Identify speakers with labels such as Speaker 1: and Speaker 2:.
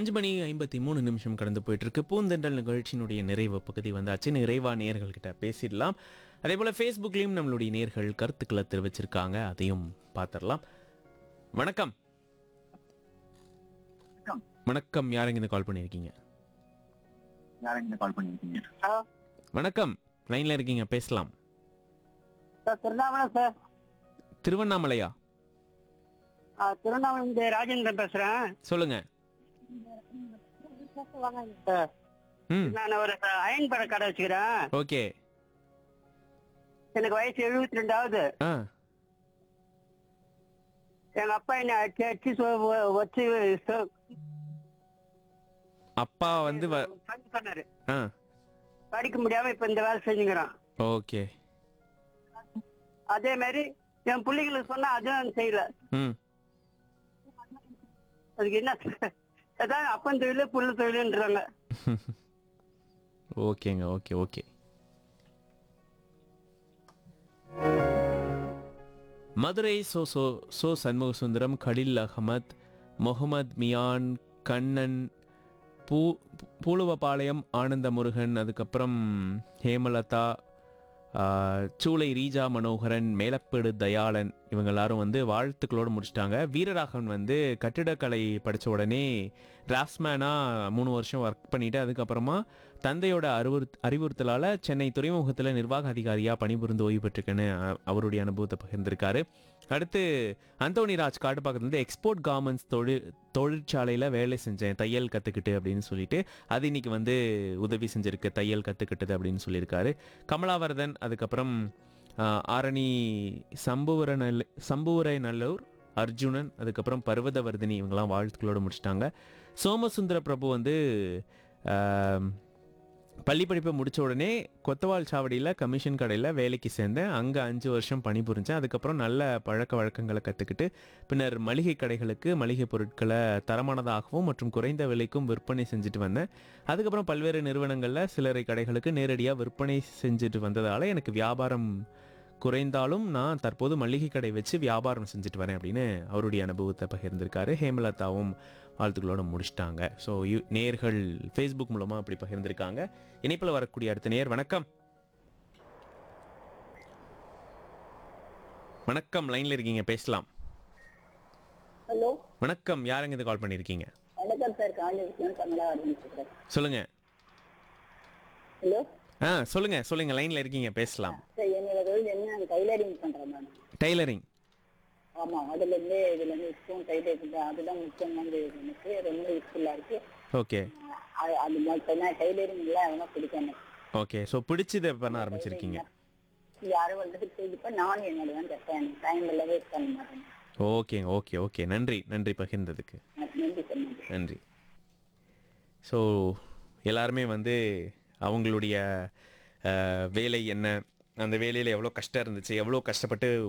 Speaker 1: அஞ்சு மணி ஐம்பத்தி மூணு நிமிஷம் கடந்து போயிட்டு இருக்கு பூந்தெண்டல் நிகழ்ச்சியினுடைய நிறைவு பகுதி வந்தாச்சு நிறைவா நேர்கள்கிட்ட பேசிடலாம் அதே போல ஃபேஸ்புக்லேயும் நம்மளுடைய நேர்கள் கருத்துக்களை தெரிவிச்சிருக்காங்க அதையும் பார்த்துடலாம் வணக்கம்
Speaker 2: வணக்கம்.
Speaker 1: வணக்கம் யாருங்க இந்த கால் பண்ணியிருக்கீங்க
Speaker 2: யாருங்க கால் பண்ணிருக்கீங்க
Speaker 1: வணக்கம் லைன்ல இருக்கீங்க பேசலாம்
Speaker 3: சார் திருவண்ணாமலை சார்
Speaker 1: திருவண்ணாமலையா
Speaker 3: ஆ, திருவண்ணாமலை இந்த ராஜேந்திரன் பேசுறேன்
Speaker 1: சொல்லுங்க
Speaker 3: சார்,
Speaker 1: ம்
Speaker 3: நான் ஒரு அயன் பட கடை வச்சுக்கிறேன்
Speaker 1: ஓகே
Speaker 3: எனக்கு வயசு எழுபத்தி ரெண்டாவது
Speaker 1: ஆ
Speaker 3: எங்க அப்பா என்ன அடிச்சு அடிச்சு சொ- வ- வச்சு சொ-
Speaker 1: அப்பா வந்து வ-
Speaker 3: பண்ணி சொன்னாரு
Speaker 1: ஆ
Speaker 3: படிக்க முடியாம இப்ப இந்த வேலை செஞ்சுக்கிறான்
Speaker 1: ஓகே
Speaker 3: அதே மாதிரி என் பிள்ளைங்களுக்கு சொன்னா அதுவும் செய்யல
Speaker 1: ம்
Speaker 3: அதுக்கு என்ன அதான் அப்பன் தொழில் புள்ள தொழில்ன்றாங்க
Speaker 1: ஓகேங்க okay okay Madurai so so so Shanmuga Sundaram Khalil Ahmed Mohammed Mian Kannan பூ பூலுவபாளையம் ஆனந்த முருகன் அதுக்கப்புறம் ஹேமலதா ஆ, சூளை ரீஜா மனோகரன் மேலப்பேடு தயாளன் இவங்க எல்லாரும் வந்து வாழ்த்துக்களோடு முடிச்சிட்டாங்க வீரராகவன் வந்து கட்டிடக்கலை படித்த உடனே டிராஃப்ட்ஸ்மேனாக மூணு வருஷம் ஒர்க் பண்ணிட்டு அதுக்கப்புறமா தந்தையோட அறிவுறு அறிவுறுத்தலால் சென்னை துறைமுகத்தில் நிர்வாக அதிகாரியாக பணிபுரிந்து ஓய்வு பெற்றிருக்கேன்னு அ- அவருடைய அனுபவத்தை பகிர்ந்திருக்காரு அடுத்து அந்தோனி ராஜ் காட்டுப்பாக்கத்துலேருந்து எக்ஸ்போர்ட் கார்மெண்ட்ஸ் தொழில் தொழிற்சாலையில் வேலை செஞ்சேன் தையல் கற்றுக்கிட்டு அப்படின்னு சொல்லிட்டு அது இன்னைக்கு வந்து உதவி செஞ்சிருக்கு தையல் கற்றுக்கிட்டது அப்படின்னு சொல்லியிருக்காரு கமலாவரதன் அதுக்கப்புறம் ஆ, ஆரணி சம்புவர நல்ல சம்புவரை நல்லூர் அர்ஜுனன் அதுக்கப்புறம் பர்வதவர்தினி இவங்கெல்லாம் வாழ்த்துக்களோடு முடிச்சிட்டாங்க சோமசுந்தர பிரபு வந்து ஆம், பள்ளி படிப்பை முடிச்ச உடனே கொத்தவால் சாவடியில் கமிஷன் கடையில் வேலைக்கு சேர்ந்தேன் அங்கே அஞ்சு வருஷம் பணிபுரிஞ்சேன் அதுக்கப்புறம் நல்ல பழக்க வழக்கங்களை கற்றுக்கிட்டு பின்னர் மளிகை கடைகளுக்கு மளிகை பொருட்களை தரமானதாகவும் மற்றும் குறைந்த விலைக்கும் விற்பனை செஞ்சுட்டு வந்தேன் அதுக்கப்புறம் பல்வேறு நிறுவனங்களில் சில்லறை கடைகளுக்கு நேரடியாக விற்பனை செஞ்சுட்டு வந்ததால் எனக்கு வியாபாரம் குறைந்தாலும் நான் தற்போது மளிகை கடை வச்சு வியாபாரம் செஞ்சுட்டு வரேன் அப்படின்னு அவருடைய அனுபவத்தை பகிர்ந்திருக்காரு ஹேமலதாவும் வாழ்த்துக்களோட முடிச்சிட்டாங்க ஸோ நேர்கள் ஃபேஸ்புக் மூலமாக அப்படி பகிர்ந்திருக்காங்க இணைப்பில் வரக்கூடிய அடுத்த நேர் வணக்கம் வணக்கம் லைன்ல இருக்கீங்க பேசலாம்
Speaker 3: ஹலோ
Speaker 1: வணக்கம் யாருங்க இது கால் பண்ணியிருக்கீங்க
Speaker 3: வணக்கம் சார் காலேஜ் கமலா ஆரம்பிச்சிருக்கேன்
Speaker 1: சொல்லுங்க
Speaker 3: ஹலோ
Speaker 1: ஆ சொல்லுங்க சொல்லுங்க லைன்ல இருக்கீங்க பேசலாம்
Speaker 3: சார் என்னோட தொழில் என்ன டைலரிங் பண்றேன் நான்
Speaker 1: டைலரிங்
Speaker 3: ஆமா அதுல இருந்து இதுல இருந்து இப்பவும் டைலரிங் அதுதான் முக்கியமானது எனக்கு ரொம்ப யூஸ்ஃபுல்லா இருக்கு
Speaker 1: ஓகே
Speaker 3: அது அது மட்டும் தான் டைலரிங் எல்லாம் அதெல்லாம் பிடிக்கும் எனக்கு
Speaker 1: ஓகே ஸோ பிடிச்சதை பண்ண ஆரம்பிச்சிருக்கீங்க
Speaker 3: யாரும் வந்து செய்திப்ப நானும் என்னோட தான் தைப்பேன் எனக்கு டைம் எல்லாம் வேஸ்ட் பண்ண மாட்டேன்
Speaker 1: ஓகேங்க ஓகே ஓகே நன்றி நன்றி பகிர்ந்ததுக்கு
Speaker 3: நன்றி சார் நன்றி
Speaker 1: நன்றி ஸோ எல்லாருமே வந்து அவங்களுடைய அஹ், வேலை என்ன அந்த வேலையில் எவ்வளோ கஷ்டம் இருந்துச்சு எவ்வளோ கஷ்டப்பட்டு